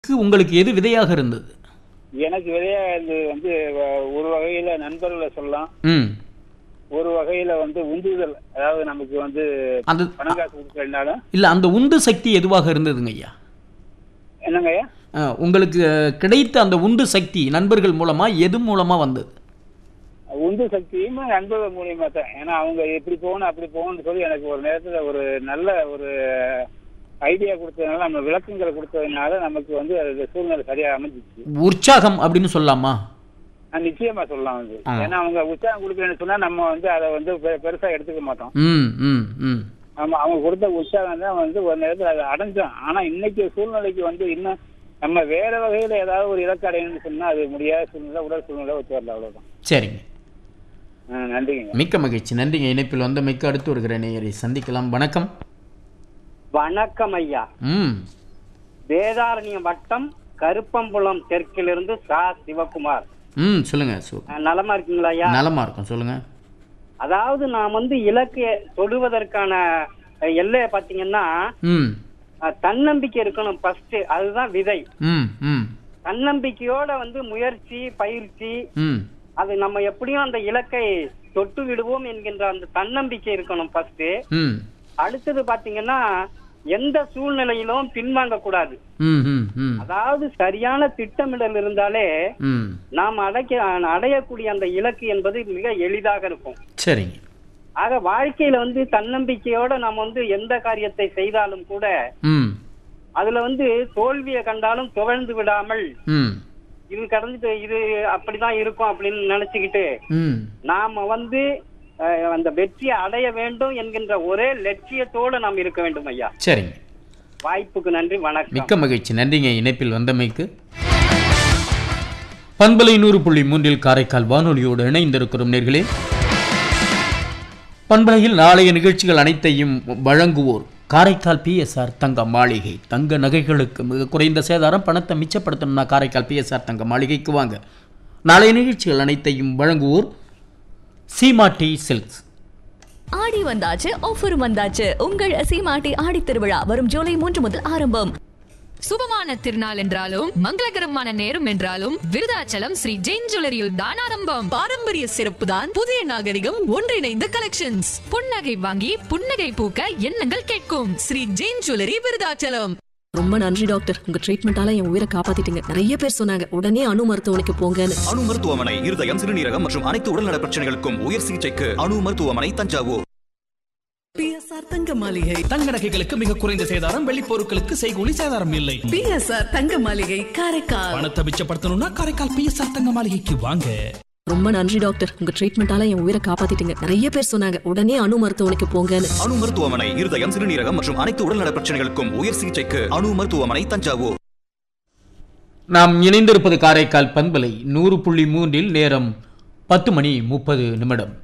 உங்களுக்கு எது விதையாக இருந்தது எனக்கு விதையா இது வந்து வ- ஒரு வகையில நண்பர்களை சொல்லலாம் ம் ஒரு வகையில வந்து உந்துதல் அதாவது நமக்கு வந்து அந்த பணம் காசு கொடுக்கலனாலும் இல்லை அந்த உந்து சக்தி எதுவாக இருந்ததுங்க ஐயா என்னங்கய்யா ஆ, உங்களுக்கு அஹ், கிடைத்த அந்த உந்து சக்தி நண்பர்கள் மூலமா எது மூலமா வந்தது உந்து சக்தியும் நண்பர்கள் மூலியமா தான் ஏன்னா அவங்க இப்படி போகணும் அப்படி போகணும்னு சொல்லி எனக்கு ஒரு நேரத்துல ஒரு நல்ல ஒரு ஐடியா கொடுத்ததுனால நம்ம விளக்கங்களை கொடுத்ததுனால நமக்கு வந்து அது சூழ்நிலை சரியா அமைஞ்சிச்சு உற்சாகம் அப்படின்னு சொல்லலாமா நான் நிச்சயமா சொல்லலாம் வந்து ஆ. ஏன்னா அவங்க உற்சாகம் கொடுக்கணும்னு சொன்னா நம்ம வந்து அதை வந்து பெ- பெருசா எடுத்துக்க மாட்டோம் ம் ம் ம் ஆமா அவங்க கொடுத்த உற்சாகம் தான் வந்து ஒரு நேரத்துல அதை அடைஞ்சோம் ஆனா இன்னைக்கு சூழ்நிலைக்கு வந்து இன்னும் நம்ம வேற வகையில ஏதாவது ஒரு இலக்கு அடையணும்னு சொன்னா அது முடியாத சூழ்நிலை உடல் சூழ்நிலை ஒத்து வரல அவ்வளவுதான் சரிங்க ஆ, நன்றிங்க மிக்க மகிழ்ச்சி நன்றிங்க இணைப்பில் வந்த மிக்க அடுத்து வருகிற நேயரை சந்திக்கலாம் வணக்கம் வணக்கம் ஐயா ம் வேதாரண்யம் வட்டம் கருப்பம்புலம் தெற்கிலிருந்து சா சிவகுமார் ம் சொல்லுங்க சு அஹ் நலமா இருக்கீங்களா ஐயா நலமா இருக்கும் சொல்லுங்க அதாவது நான் வந்து இலக்கு தொடுவதற்கான அஹ், எல்லையை பாத்தீங்கன்னா ம் அஹ், தன்னம்பிக்கை இருக்கணும் ஃபர்ஸ்ட் அதுதான் விதை ம் ம் தன்னம்பிக்கையோட வந்து முயற்சி பயிற்சி ம் அது நம்ம எப்படியும் அந்த இலக்கை தொட்டு விடுவோம் என்கின்ற அந்த தன்னம்பிக்கை இருக்கணும் ஃபர்ஸ்ட் ம் அடுத்தது பாத்தீங்கன்னா எந்த சூழ்நிலையிலும் பின்வாங்க கூடாது ம் ம் ம் அதாவது சரியான திட்டமிடல் இருந்தாலே ம் நாம் அடைக்க அடையக்கூடிய அந்த இலக்கு என்பது மிக எளிதாக இருக்கும் சரிங்க ஆக வாழ்க்கையில வந்து தன்னம்பிக்கையோட நாம் வந்து எந்த காரியத்தை செய்தாலும் கூட ம் அதுல வந்து தோல்வியை கண்டாலும் துவழ்ந்து விடாமல் ம் இது கடந்துட்டு இது அப்படிதான் இருக்கும் அப்படின்னு நினைச்சுக்கிட்டு ம் நாம வந்து அஹ், அந்த வெற்றியை அடைய வேண்டும் என்கின்ற ஒரே லட்சியத்தோடு நாம் இருக்க வேண்டும் ஐயா சரிங்க வாய்ப்புக்கு நன்றி வணக்கம் மிக்க மகிழ்ச்சி நன்றிங்க இணைப்பில் வந்தமைக்கு பண்பலை நூறு புள்ளி மூன்றில் காரைக்கால் வானொலியோடு இணைந்திருக்கிறோம் நேர்களே பண்பலையில் நாளைய நிகழ்ச்சிகள் அனைத்தையும் வழங்குவோர் காரைக்கால் பிஎஸ்ஆர் தங்க மாளிகை தங்க நகைகளுக்கு மிக குறைந்த சேதாரம் பணத்தை மிச்சப்படுத்தணும்னா காரைக்கால் பிஎஸ்ஆர் தங்க மாளிகைக்கு வாங்க நாளைய நிகழ்ச்சிகள் அனைத்தையும் வழங்குவோர் சீமாட்டி சில்க்ஸ் ஆடி வந்தாச்சு ஆஃபர் வந்தாச்சு உங்கள் சீமாட்டி ஆடி திருவிழா வரும் ஜூலை மூன்று முதல் ஆரம்பம் சுபமான திருநாள் என்றாலும் மங்களகரமான நேரம் என்றாலும் விருதாச்சலம் ஸ்ரீ ஜெயின் ஜுவல்லரியில் தான் ஆரம்பம் பாரம்பரிய சிறப்பு தான் புதிய நாகரிகம் ஒன்றிணைந்த கலெக்ஷன்ஸ் புன்னகை வாங்கி புன்னகை பூக்க எண்ணங்கள் கேட்கும் ஸ்ரீ ஜெயின் ஜுவல்லரி விருதாச்சலம் ரொம்ப நன்றி டாக்டர் உங்க ட்ரீட்மெண்டால என் உயிரை காப்பாத்திட்டீங்க நிறைய பேர் சொன்னாங்க உடனே அணு மருத்துவமனைக்கு போங்கன்னு அணு மருத்துவமனை இருதயம் சிறுநீரகம் மற்றும் அனைத்து உடல்நல பிரச்சனைகளுக்கும் உயர் சிகிச்சைக்கு அணு மருத்துவமனை தஞ்சாவூர் பிஎஸ்ஆர் தங்க மாளிகை தங்க நகைகளுக்கு மிக குறைந்த சேதாரம் வெள்ளி பொருட்களுக்கு செய்கூலி சேதாரம் இல்லை பிஎஸ்ஆர் தங்க மாளிகை காரைக்கால் பணத்தை மிச்சப்படுத்தணும்னா காரைக்கால் பிஎஸ்ஆர் தங்க மாளிகைக்கு வாங்க ரொம்ப நன்றி டாக்டர் உங்க ட்ரீட்மெண்டால என் உயிரை காப்பாத்திட்டீங்க நிறைய பேர் சொன்னாங்க உடனே அணு மருத்துவமனைக்கு போங்கன்னு அணு மருத்துவமனை இருதயம் சிறுநீரகம் மற்றும் அனைத்து உடல்நல பிரச்சனைகளுக்கும் உயர் சிகிச்சைக்கு அணு மருத்துவமனை தஞ்சாவூர் நாம் இணைந்திருப்பது காரைக்கால் பண்பலை நூறு புள்ளி மூன்றில் நேரம் பத்து மணி முப்பது நிமிடம்